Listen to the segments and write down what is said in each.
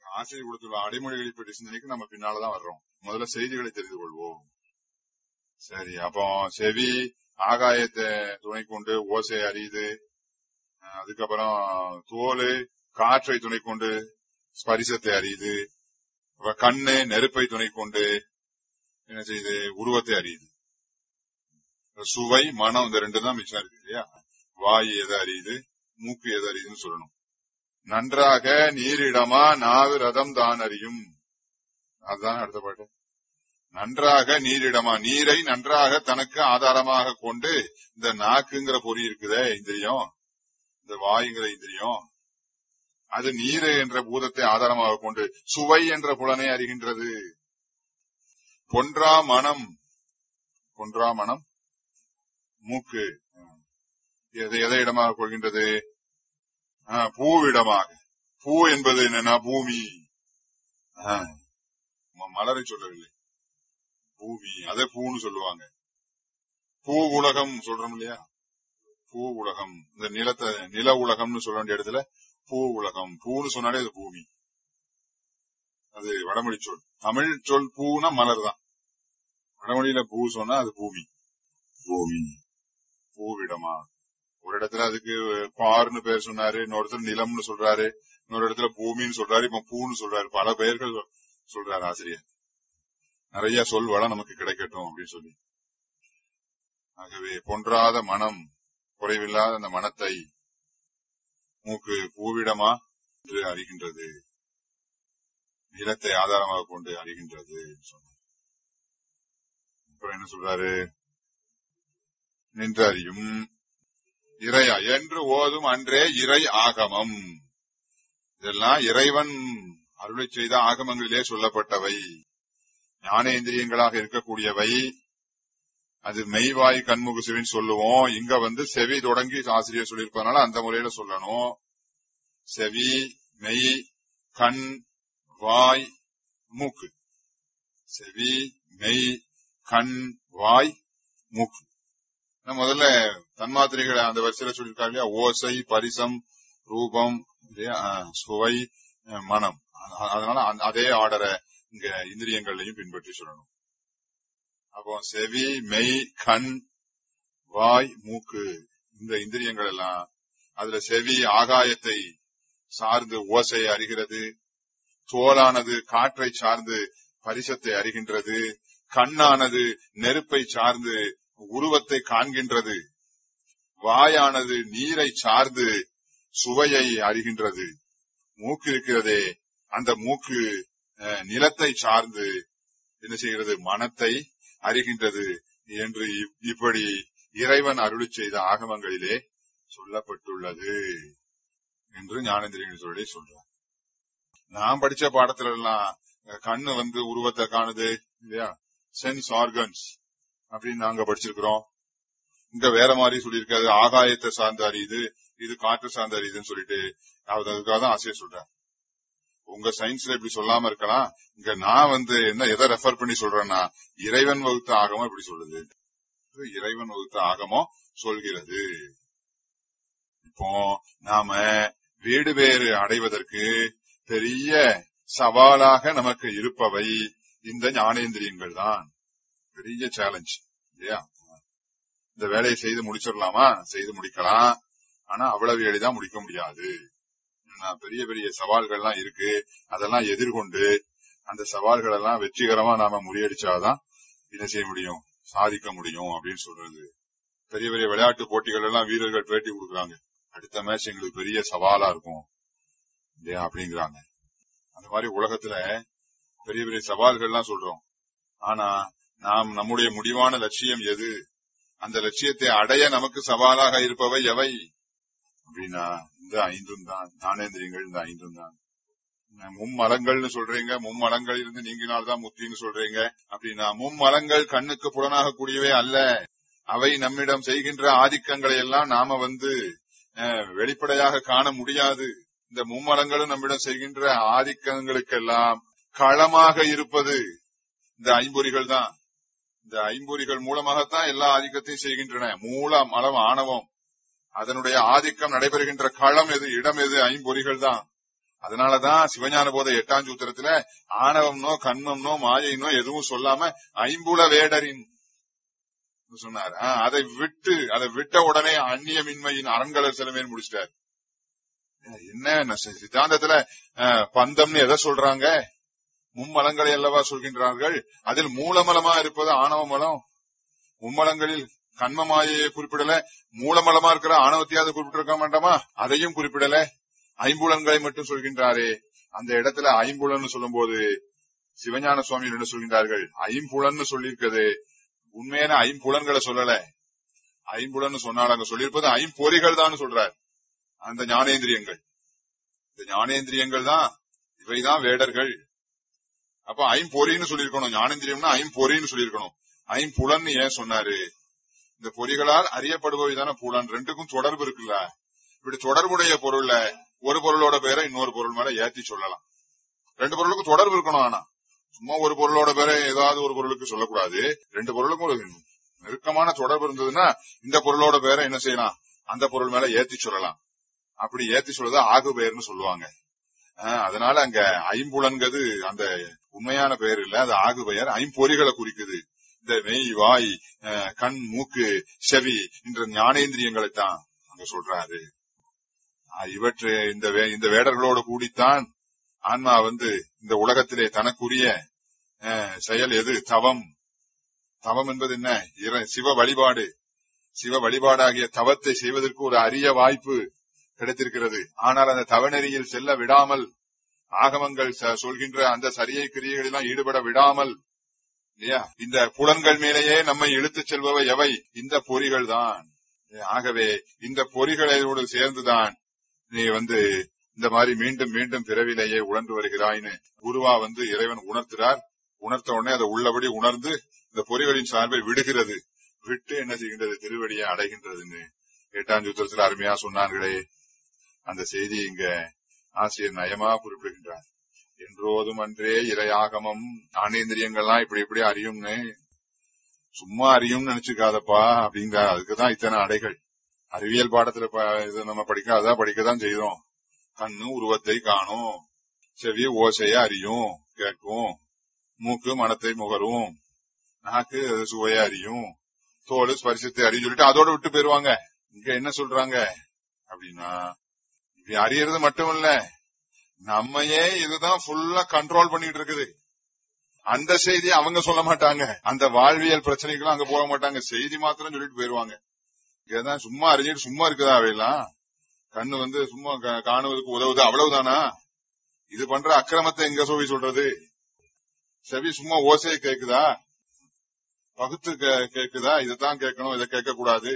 ஆசிரியர் கொடுத்துள்ள அடைமொழிகளை பற்றி சிந்தனைக்கு நம்ம பின்னாலதான் வர்றோம் முதல்ல செய்திகளை தெரிந்து கொள்வோம் சரி அப்போ செவி ஆகாயத்தை துணை கொண்டு ஓசை அறியுது அஹ் அதுக்கப்புறம் தோல் காற்றை துணை கொண்டு ஸ்பரிசத்தை அறியுது அப்புறம் கண்ணு நெருப்பை துணை கொண்டு என்ன செய்யுது உருவத்தை அறியுது சுவை மனம் இந்த ரெண்டு தான் மிச்சம் இருக்கு இல்லையா வாய் எதை அறியுது மூக்கு எதை அறியுதுன்னு சொல்லணும் நன்றாக நீரிடமா நாவு ரதம் தான் அறியும் அதுதான் அடுத்த பாட்டு நன்றாக நீரிடமா நீரை நன்றாக தனக்கு ஆதாரமாக கொண்டு இந்த நாக்குங்கிற பொறி இருக்குதே இந்திரியம் இந்த வாயுங்கிற இந்திரியம் அது நீரு என்ற பூதத்தை ஆதாரமாக கொண்டு சுவை என்ற புலனை அறிகின்றது பொன்றா மனம் பொன்றா மனம் மூக்கு எதை எதை இடமாக கொள்கின்றது ஆ, பூவிடமாக பூ என்பது என்னன்னா பூமி ஆ, ம- மலரை சொல்லவில்லை பூமி அதை பூன்னு சொல்லுவாங்க பூ உலகம் சொல்றோம் இல்லையா பூ உலகம் இந்த நிலத்தை நில உலகம்னு சொல்ல வேண்டிய இடத்துல பூ உலகம் பூன்னு சொன்னாலே அது பூமி அது வடமொழி சொல் தமிழ் சொல் பூனா மலர் தான் வடமொழியில பூ சொன்னா அது பூமி பூமி பூவிடமா ஒரு இடத்துல அதுக்கு பார்னு பேர் சொன்னாரு இன்னொருத்தர் நிலம்னு சொல்றாரு இன்னொரு இடத்துல பூமின்னு சொல்றாரு இப்ப பூன்னு சொல்றாரு பல பெயர்கள் சொல்- சொல்றாரு ஆசிரியர் நிறைய சொல் வளம் நமக்கு கிடைக்கட்டும் அப்படின்னு சொல்லி ஆகவே பொன்றாத மனம் குறைவில்லாத அந்த மனத்தை மூக்கு பூவிடமா என்று அறிகின்றது நிலத்தை ஆதாரமாக கொண்டு அறிகின்றது சொன்னார் அப்புறம் என்ன சொல்றாரு நின்று அறியும் இறையா என்று ஓதும் அன்றே இறை ஆகமம் இதெல்லாம் இறைவன் அருளை செய்த ஆகமங்களிலே சொல்லப்பட்டவை ஞானேந்திரியங்களாக இருக்கக்கூடியவை அது மெய்வாய் கண்முகு செவின்னு சொல்லுவோம் இங்க வந்து செவி தொடங்கி ஆசிரியர் சொல்லியிருப்பதனால அந்த முறையில சொல்லணும் செவி மெய் கண் வாய் மூக்கு செவி மெய் கண் வாய் மூக்கு நான் முதல்ல தன்மாத்திரைகளை அந்த வரிசையில சொல்லியிருக்காரு இல்லையா ஓசை பரிசம் ரூபம் இல்லையா ஆஹ், சுவை அஹ், மனம் அ- அதனால அந்த- அதே ஆர்டரை இங்க இந்திரியங்கள்லையும் பின்பற்றி சொல்லணும் அப்போ செவி மெய் கண் வாய் மூக்கு இந்த இந்திரியங்கள் எல்லாம் அதுல செவி ஆகாயத்தை சார்ந்து ஓசையை அறிகிறது தோலானது காற்றை சார்ந்து பரிசத்தை அறிகின்றது கண்ணானது நெருப்பை சார்ந்து உருவத்தை காண்கின்றது வாயானது நீரை சார்ந்து சுவையை அறிகின்றது மூக்கு இருக்கிறதே அந்த மூக்கு அஹ், நிலத்தை சார்ந்து என்ன செய்கிறது மனத்தை அறிகின்றது என்று இப்- இப்படி இறைவன் அருளி செய்த ஆகமங்களிலே சொல்லப்பட்டுள்ளது என்று ஞானேந்திரியன் சொல்லி சொல்றார் நான் படிச்ச பாடத்துல எல்லாம் அஹ், கண்ணு வந்து உருவத்தை காணுது இல்லையா சென்ஸ் ஆர்கன்ஸ் அப்படின்னு நாங்க படிச்சிருக்கிறோம் இங்க வேற மாதிரி சொல்லியிருக்காது ஆகாயத்தை சார்ந்து அறியுது இது காற்று சார்ந்து அறியுதுன்னு சொல்லிட்டு அவர் அதுக்காக தான் ஆசிரியர் சொல்றேன் உங்க சயின்ஸ்ல இப்படி சொல்லாம இருக்கலாம் இங்க நான் வந்து என்ன எதை ரெஃபர் பண்ணி சொல்றேன்னா இறைவன் வகுத்த ஆகமம் இப்படி சொல்லுது இது இறைவன் வகுத்த ஆகமம் சொல்கிறது இப்போ நாம வீடு பேறு அடைவதற்கு பெரிய சவாலாக நமக்கு இருப்பவை இந்த ஞானேந்திரியங்கள் தான் பெரிய சேலஞ்ச் இல்லையா இந்த வேலையை செய்து முடிச்சிடலாமா செய்து முடிக்கலாம் ஆனா அவ்வளவு எளிதா முடிக்க முடியாது ஏன்னா, பெரிய பெரிய சவால்கள்லாம் இருக்கு அதெல்லாம் எதிர்கொண்டு அந்த சவால்கள் எல்லாம் வெற்றிகரமா நாம முறியடிச்சாதான் என்ன செய்ய முடியும் சாதிக்க முடியும் அப்படின்னு சொல்றது பெரிய பெரிய விளையாட்டு போட்டிகள் எல்லாம் வீரர்கள் பேட்டி கொடுக்குறாங்க அடுத்த மேட்ச் எங்களுக்கு பெரிய சவாலா இருக்கும் இல்லையா அப்படிங்கிறாங்க அந்த மாதிரி உலகத்துல பெரிய பெரிய சவால்கள்லாம் சொல்றோம் ஆனா நாம் நம்முடைய முடிவான லட்சியம் எது அந்த லட்சியத்தை அடைய நமக்கு சவாலாக இருப்பவை எவை அப்படின்னா இந்த ஐந்தும் தான் ஞானேந்திரியங்கள் இந்த ஐந்தும் தான் மும்மலங்கள்னு சொல்றீங்க மும்மலங்கள் இருந்து நீங்கினால்தான் முத்தின்னு சொல்றீங்க அப்படின்னா மும்மலங்கள் கண்ணுக்கு புலனாக கூடியவே அல்ல அவை நம்மிடம் செய்கின்ற ஆதிக்கங்களை எல்லாம் நாம வந்து அஹ், வெளிப்படையாக காண முடியாது இந்த மும்மலங்களும் நம்மிடம் செய்கின்ற ஆதிக்கங்களுக்கெல்லாம் களமாக இருப்பது இந்த ஐம்பொறிகள் தான் இந்த ஐம்பொறிகள் மூலமாகத்தான் எல்லா ஆதிக்கத்தையும் செய்கின்றன மூல மலம் ஆணவம் அதனுடைய ஆதிக்கம் நடைபெறுகின்ற களம் எது இடம் எது ஐம்பொறிகள் தான் அதனாலதான் சிவஞான போத எட்டாம் சூத்திரத்துல ஆணவம்னோ கண்மம்னோ மாயைனோ எதுவும் சொல்லாம ஐம்புல வேடரின் சொன்னார் ஆ, அதை விட்டு அதை விட்ட உடனே அந்நியமின்மையின் அரண்களர் சிலமேன்னு முடிச்சிட்டார் என்ன ந- சித்தாந்தத்துல அஹ், பந்தம்னு எதை சொல்றாங்க மும்மலங்களை அல்லவா சொல்கின்றார்கள் அதில் மூலமலமா இருப்பது ஆணவ மலம் மும்மலங்களில் கண்ம மாயையை குறிப்பிடல மூலமலமா இருக்கிற ஆணவத்தையாவது குறிப்பிட்டிருக்க மாட்டோமா அதையும் குறிப்பிடல ஐம்புலன்களை மட்டும் சொல்கின்றாரே அந்த இடத்துல ஐம்புலன்னு சொல்லும்போது சிவஞான சுவாமி என்ன சொல்கின்றார்கள் ஐம்புலன்னு சொல்லியிருக்கிறது உண்மையான ஐம்புலன்களை சொல்லல ஐம்புலன்னு சொன்னால் அங்க சொல்லியிருப்பது ஐம்பொறிகள் தான் சொல்றார் அந்த ஞானேந்திரியங்கள் இந்த ஞானேந்திரியங்கள் தான் இவைதான் வேடர்கள் அப்ப ஐம்பொறின்னு சொல்லியிருக்கணும் ஞானேந்திரியம்னா ஐம்பொறின்னு சொல்லியிருக்கணும் ஐம்புலன்னு ஏன் சொன்னாரு இந்த பொறிகளால் அறியப்படுபவை தானே புலன் ரெண்டுக்கும் தொடர்பு இருக்குல்ல இப்படி தொடர்புடைய பொருள்ல ஒரு பொருளோட பேரை இன்னொரு பொருள் மேல ஏத்தி சொல்லலாம் ரெண்டு பொருளுக்கும் தொடர்பு இருக்கணும் ஆனா சும்மா ஒரு பொருளோட பேரை ஏதாவது ஒரு பொருளுக்கு சொல்லக்கூடாது ரெண்டு பொருளுக்கும் ஒரு நெருக்கமான தொடர்பு இருந்ததுன்னா இந்த பொருளோட பேரை என்ன செய்யலாம் அந்த பொருள் மேல ஏத்தி சொல்லலாம் அப்படி ஏத்தி சொல்றத ஆகு பெயர்னு சொல்லுவாங்க ஆஹ் அதனால அங்க ஐம்புலன்கிறது அந்த உண்மையான பெயர் இல்ல அது ஆகு பெயர் ஐம்பொறிகளை குறிக்குது இந்த மெய் வாய் அஹ், கண் மூக்கு செவி என்ற ஞானேந்திரியங்களை தான் அங்க சொல்றாரு ஆஹ் இவற்று இந்த வே- இந்த வேடர்களோடு கூடித்தான் ஆன்மா வந்து இந்த உலகத்திலே தனக்குரிய அஹ், செயல் எது தவம் தவம் என்பது என்ன இற- சிவ வழிபாடு சிவ வழிபாடாகிய தவத்தை செய்வதற்கு ஒரு அரிய வாய்ப்பு கிடைத்திருக்கிறது ஆனால் அந்த தவநெறியில் செல்ல விடாமல் ஆகமங்கள் ச- சொல்கின்ற அந்த சரியை கிரியைகளெல்லாம் ஈடுபட விடாமல் இல்லையா இந்த புலன்கள் மேலேயே நம்மை இழுத்துச் செல்பவை எவை இந்த பொறிகள் தான் ஆகவே இந்த பொறிகளோடு சேர்ந்துதான் நீ வந்து இந்த மாதிரி மீண்டும் மீண்டும் பிறவிலேயே உணர்ந்து வருகிறாய்னு குருவா வந்து இறைவன் உணர்த்துறார் உணர்த்த உடனே அதை உள்ளபடி உணர்ந்து இந்த பொறிகளின் சார்பை விடுகிறது விட்டு என்ன செய்கின்றது திருவடியை அடைகின்றதுன்னு எட்டாம் சூத்திரத்தில் அருமையா சொன்னார்களே அந்த செய்தி இங்க ஆசிரியர் நயமா குறிப்பிடுகின்றார் என்றோதும் அன்றே இறையாகமம் ஞானேந்திரியங்கள்லாம் இப்படி இப்படி அறியும்னு சும்மா அறியும்னு நினைச்சுக்காதப்பா அப்படிங்கிறார் அதுக்குதான் இத்தனை அடைகள் அறிவியல் பாடத்துல ப- இது நம்ம படிக்காதா படிக்கதான் செய்தோம் கண்ணு உருவத்தை காணும் செவி ஓசைய அறியும் கேட்கும் மூக்கு மனத்தை முகரும் நாக்கு அது சுவையை அறியும் தோல் ஸ்பரிசத்தை அறியும் சொல்லிட்டு அதோட விட்டு போயிருவாங்க இங்க என்ன சொல்றாங்க அப்படின்னா இப்படி அறியறது மட்டும் இல்ல நம்மையே இதுதான் ஃபுல்லா கண்ட்ரோல் பண்ணிட்டு இருக்குது அந்த செய்தி அவங்க சொல்ல மாட்டாங்க அந்த வாழ்வியல் பிரச்சனைகளும் அங்க போக மாட்டாங்க செய்தி மாத்திரம் சொல்லிட்டு போயிருவாங்க இதான் சும்மா அறிஞ்சிட்டு சும்மா இருக்குதா அவையெல்லாம் கண்ணு வந்து சும்மா கா- காணுவதற்கு உதவுது அவ்வளவுதானா இது பண்ற அக்கிரமத்தை எங்க சொல்லி சொல்றது செவி சும்மா ஓசையை கேக்குதா பகுத்து கே- கேக்குதா இதைத்தான் கேட்கணும் இதை கேட்க கூடாது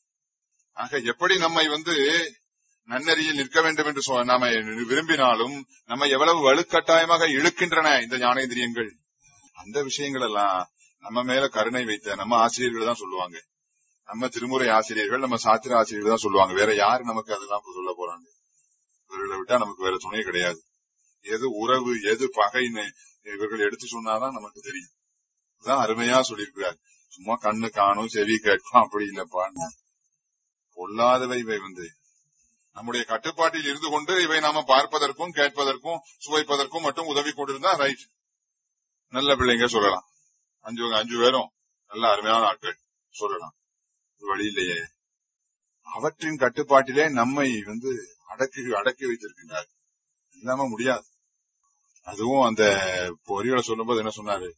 ஆக எப்படி நம்மை வந்து நன்னறியில் நிற்க வேண்டும் என்று சொ- நாம விரும்பினாலும் நம்ம எவ்வளவு வலுக்கட்டாயமாக இழுக்கின்றன இந்த ஞானேந்திரியங்கள் அந்த விஷயங்கள் எல்லாம் நம்ம மேல கருணை வைத்த நம்ம ஆசிரியர்கள் தான் சொல்லுவாங்க நம்ம திருமுறை ஆசிரியர்கள் நம்ம சாத்திர ஆசிரியர்கள் தான் சொல்லுவாங்க வேற யாரு நமக்கு அதெல்லாம் சொல்ல போறாங்க இவர்களை விட்டா நமக்கு வேற துணை கிடையாது எது உறவு எது பகைன்னு இவர்கள் எடுத்து சொன்னாதான் நமக்கு தெரியும் இதுதான் அருமையா சொல்லியிருக்கிறார் சும்மா கண்ணு காணும் செவி கேட்கும் அப்படி இல்லப்பா பொல்லாதவை இவை வந்து நம்முடைய கட்டுப்பாட்டில் இருந்து கொண்டு இவை நாம பார்ப்பதற்கும் கேட்பதற்கும் சுவைப்பதற்கும் மட்டும் உதவி கொண்டிருந்தா ரைட் நல்ல பிள்ளைங்க சொல்லலாம் அஞ்சு அஞ்சு பேரும் நல்ல அருமையான ஆட்கள் சொல்லலாம் இது வழி இல்லையே அவற்றின் கட்டுப்பாட்டிலே நம்மை வந்து அடக்கி அடக்கி வைத்திருக்கின்றார் இல்லாம முடியாது அதுவும் அந்த பொறிகளை சொல்லும்போது என்ன சொன்னாரு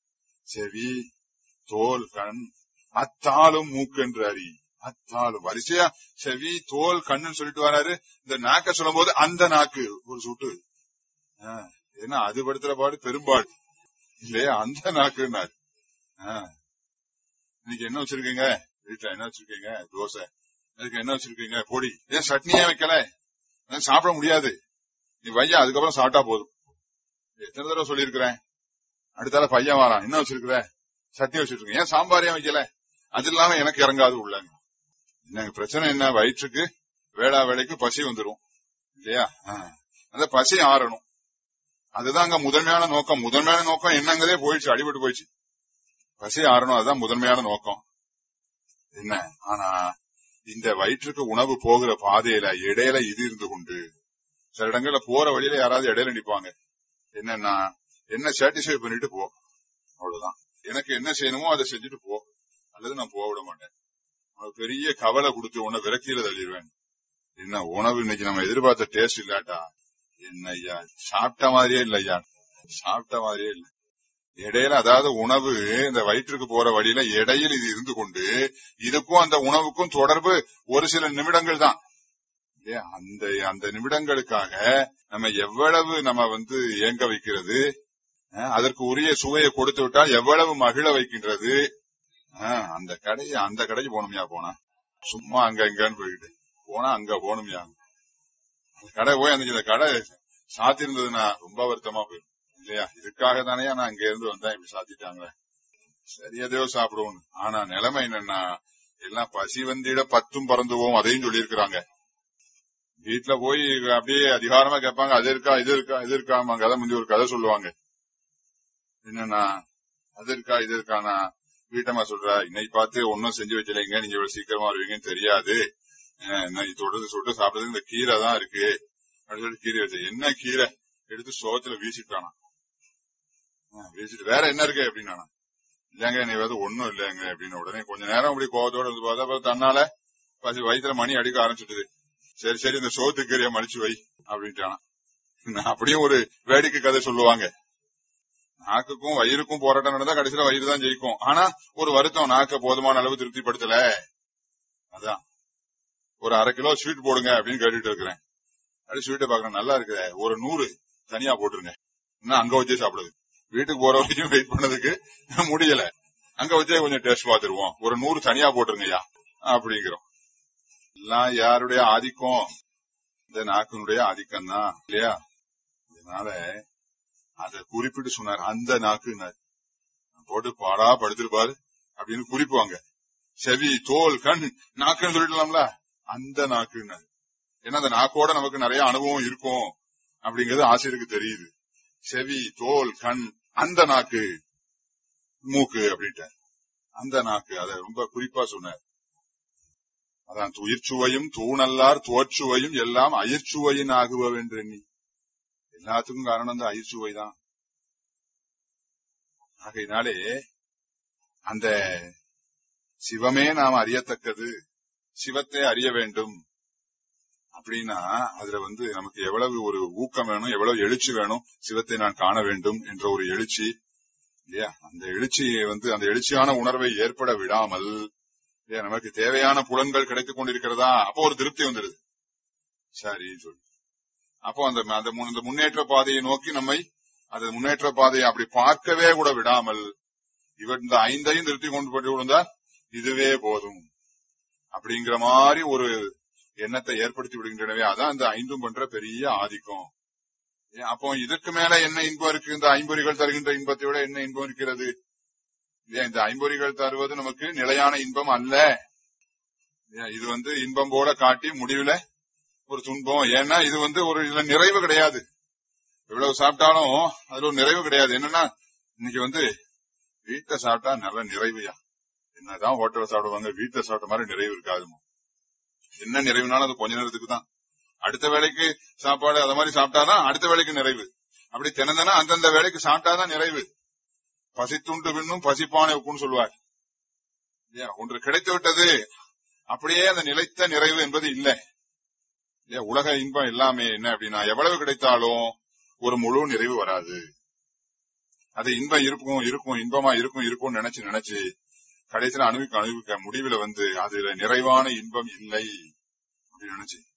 செவி தோல் கண் அத்தாலும் மூக்கு என்று அறி அத்தாலும் வரிசையா செவி தோல் கண்ணுன்னு சொல்லிட்டு வராரு இந்த நாக்க சொல்லும் போது அந்த நாக்கு ஒரு சுட்டு ஆ, ஏன்னா அது படுத்துற பாடு பெரும்பாடு இல்லையா அந்த நாக்குன்னாரு ஆ. இன்னைக்கு என்ன வச்சிருக்கீங்க வீட்டுல என்ன வச்சிருக்கீங்க தோசை அதுக்கு என்ன வச்சிருக்கீங்க பொடி ஏன் சட்னியே வைக்கல ஏன் சாப்பிட முடியாது நீ வையா அதுக்கப்புறம் சாப்பிட்டா போதும் எத்தனை தடவை சொல்லியிருக்கிறேன் அடுத்தால பையன் வரான் என்ன வச்சிருக்கிற சட்னி வச்சிருக்கேன் ஏன் சாம்பார் ஏன் வைக்கல அது இல்லாம எனக்கு இறங்காது உள்ளங்க என்னங்க பிரச்சனை என்ன வயிற்றுக்கு வேளா வேலைக்கு பசி வந்துரும் இல்லையா ஆ. அந்த பசி ஆறணும் அதுதான் அங்க முதன்மையான நோக்கம் முதன்மையான நோக்கம் என்னங்கிறதே போயிடுச்சு அடிபட்டு போயிடுச்சு பசி ஆறணும் அதுதான் முதன்மையான நோக்கம் என்ன ஆனா இந்த வயிற்றுக்கு உணவு போகிற பாதையில இடையில இது இருந்து கொண்டு சில இடங்கள்ல போற வழியில யாராவது இடையில நிப்பாங்க என்னன்னா என்ன சாட்டிஸ்ஃபை பண்ணிட்டு போ அவ்வளவுதான் எனக்கு என்ன செய்யணுமோ அதை செஞ்சுட்டு போ அல்லது நான் போக விட மாட்டேன் உனக்கு பெரிய கவலை கொடுத்து உன்னை விரக்தியில தள்ளிடுவேன் என்ன உணவு இன்னைக்கு நம்ம எதிர்பார்த்த டேஸ்ட் இல்லாட்டா என்ன ஐயா சாப்பிட்ட மாதிரியே இல்ல ஐயா சாப்பிட்ட மாதிரியே இல்ல இடையில அதாவது உணவு இந்த வயிற்றுக்கு போற வழியில இடையில் இது இருந்து கொண்டு இதுக்கும் அந்த உணவுக்கும் தொடர்பு ஒரு சில நிமிடங்கள் தான் இல்லையா? அந்த அந்த நிமிடங்களுக்காக நம்ம எவ்வளவு நம்ம வந்து ஏங்க வைக்கிறது அஹ், அதற்கு உரிய சுவையை கொடுத்து விட்டால் எவ்வளவு மகிழ வைக்கின்றது அஹ், அந்த கடையை அந்த கடைக்கு போகணும்யா போனா சும்மா அங்க இங்கன்னு போயிட்டு போனா அங்க போகணும்யா அந்த கடை போய் அந்த இந்த கடை சாத்தி இருந்ததுன்னா ரொம்ப வருத்தமா போயிடும் இல்லையா இதுக்காக தானே நான் அங்க இருந்து வந்தேன் இப்படி சாத்திட்டாங்க சரி எதையோ சாப்பிடுவோம் ஆனா நிலைமை என்னன்னா எல்லாம் பசி வந்திட பத்தும் பறந்துவோம் அதையும் சொல்லியிருக்கிறாங்க வீட்டுல போய் அப்படியே அதிகாரமா கேட்பாங்க அது இருக்கா இது இருக்கா இது இருக்காமா கதை முந்தி ஒரு கதை சொல்லுவாங்க என்னன்னா அது இருக்கா இது இருக்கானா வீட்டம்மா சொல்றா இன்னைக்கு பார்த்து ஒன்னும் செஞ்சு வைக்கலைங்க நீங்க இவ்வளவு சீக்கிரமா வருவீங்கன்னு தெரியாது அஹ் இன்னைக்கு தொடர்ந்து சுட்டு சாப்பிடுறதுக்கு இந்த கீரை தான் இருக்கு அப்படின்னு சொல்லி கீரை வச்சு என்ன கீரை எடுத்து சோகத்துல வீசிட்டானா அஹ் வீசிட்டு வேற என்ன இருக்கு அப்படின்னா இல்லங்க நீ வந்து ஒண்ணும் இல்லைங்க அப்படின்னு உடனே கொஞ்ச நேரம் அப்படி கோவத்தோட இருந்து பார்த்தா அப்புறம் தன்னால பசி வயிற்றுல மணி அடிக்க ஆரம்பிச்சுட்டுது சரி சரி இந்த சோத்து கீரையை மடிச்சு வை அப்படின்ட்டானா நான் அப்படியும் ஒரு வேடிக்கை கதை சொல்லுவாங்க நாக்குக்கும் வயிறுக்கும் போராட்டம் நடந்தா கடைசியில வயிறு தான் ஜெயிக்கும் ஆனா ஒரு வருத்தம் நாக்க போதுமான அளவு திருப்திப்படுத்தல அதான் ஒரு அரை கிலோ ஸ்வீட் போடுங்க அப்படின்னு கேட்டுட்டு இருக்கிறேன் அப்படி ஸ்வீட்டை பாக்குறேன் நல்லா இருக்குது ஒரு நூறு தனியா போட்டுருங்க இன்னும் அங்க வச்சே சாப்பிடுது வீட்டுக்கு போற வரைக்கும் வெயிட் பண்ணதுக்கு முடியல அங்க வச்சே கொஞ்சம் டேஸ்ட் பார்த்துருவோம் ஒரு நூறு தனியா போட்டுருங்கய்யா அப்படிங்கிறோம் எல்லாம் யாருடைய ஆதிக்கம் இந்த நாக்கினுடைய ஆதிக்கம் தான் இல்லையா அதனால அத குறிப்பிட்டு சொன்னார் அந்த நாக்குனார் போட்டு பாடா படுத்திருப்பாரு அப்படின்னு குறிப்புவாங்க செவி தோல் கண் நாக்குன்னு சொல்லிடலாம்ல அந்த நாக்குனார் ஏன்னா அந்த நாக்கோட நமக்கு நிறைய அனுபவம் இருக்கும் அப்படிங்கிறது ஆசிரியருக்கு தெரியுது செவி தோல் கண் அந்த நாக்கு மூக்கு அப்படின்ட்டார் அந்த நாக்கு அத ரொம்ப குறிப்பா சொன்னார் அதான் துயிர்ச்சுவையும் தூணல்லார் தோற்றுவையும் எல்லாம் அயிர்ச்சுவையின் ஆகுவவென்றெண்ணி எல்லாத்துக்கும் காரணம் அந்த அயிர்ச்சுவை தான் ஆகையினாலே அந்த சிவமே நாம் அறியத்தக்கது சிவத்தை அறிய வேண்டும் அப்படின்னா அதுல வந்து நமக்கு எவ்வளவு ஒரு ஊக்கம் வேணும் எவ்வளவு எழுச்சி வேணும் சிவத்தை நான் காண வேண்டும் என்ற ஒரு எழுச்சி இல்லையா அந்த எழுச்சி வந்து அந்த எழுச்சியான உணர்வை ஏற்பட விடாமல் இல்லையா நமக்கு தேவையான புலன்கள் கிடைத்துக் கொண்டிருக்கிறதா அப்போ ஒரு திருப்தி வந்துடுது சரி சொல்லி அப்போ அந்த அந்த முன்- இந்த முன்னேற்ற பாதையை நோக்கி நம்மை அந்த முன்னேற்ற பாதையை அப்படி பார்க்கவே கூட விடாமல் இவர் இந்த ஐந்தையும் திருப்தி கொண்டு போட்டு விழுந்தால் இதுவே போதும் அப்படிங்கிற மாதிரி ஒரு எண்ணத்தை ஏற்படுத்தி விடுகின்றனவே அதான் இந்த ஐந்தும் பண்ற பெரிய ஆதிக்கம் ஏன் அப்போ இதற்கு மேல என்ன இன்பம் இருக்கு இந்த ஐம்பொறிகள் தருகின்ற இன்பத்தை விட என்ன இன்பம் இருக்கிறது இல்லையா இந்த ஐம்பொறிகள் தருவது நமக்கு நிலையான இன்பம் அல்ல இல்லையா? இது வந்து இன்பம் போல காட்டி முடிவுல ஒரு துன்பம் ஏன்னா இது வந்து ஒரு இதுல நிறைவு கிடையாது எவ்வளவு சாப்பிட்டாலும் அதுல ஒரு நிறைவு கிடையாது என்னன்னா இன்னைக்கு வந்து வீட்டை சாப்பிட்டா நல்ல நிறைவுயா என்னதான் ஹோட்டல்ல சாப்பிடுவாங்க வீட்டுல சாப்பிட்ட மாதிரி நிறைவு இருக்காதுமா என்ன நிறைவுனாலும் அது கொஞ்ச நேரத்துக்கு தான் அடுத்த வேலைக்கு சாப்பாடு அத மாதிரி சாப்பிட்டாதான் அடுத்த வேலைக்கு நிறைவு அப்படி தினந்தனா அந்தந்த வேலைக்கு சாப்பிட்டாதான் நிறைவு பசித்துண்டு பின்னும் பசிப்பானை உப்புன்னு சொல்லுவார் இல்லையா ஒன்று கிடைத்து விட்டது அப்படியே அந்த நிலைத்த நிறைவு என்பது இல்லை இல்லையா உலக இன்பம் எல்லாமே என்ன அப்படின்னா எவ்வளவு கிடைத்தாலும் ஒரு முழு நிறைவு வராது அது இன்பம் இருக்கும் இருக்கும் இன்பமா இருக்கும் இருக்கும்னு நினைச்சு நினைச்சு கடைசியில அனுபவிக்க அனுபவிக்க முடிவுல வந்து அதுல நிறைவான இன்பம் இல்லை அப்படின்னு நினைச்சு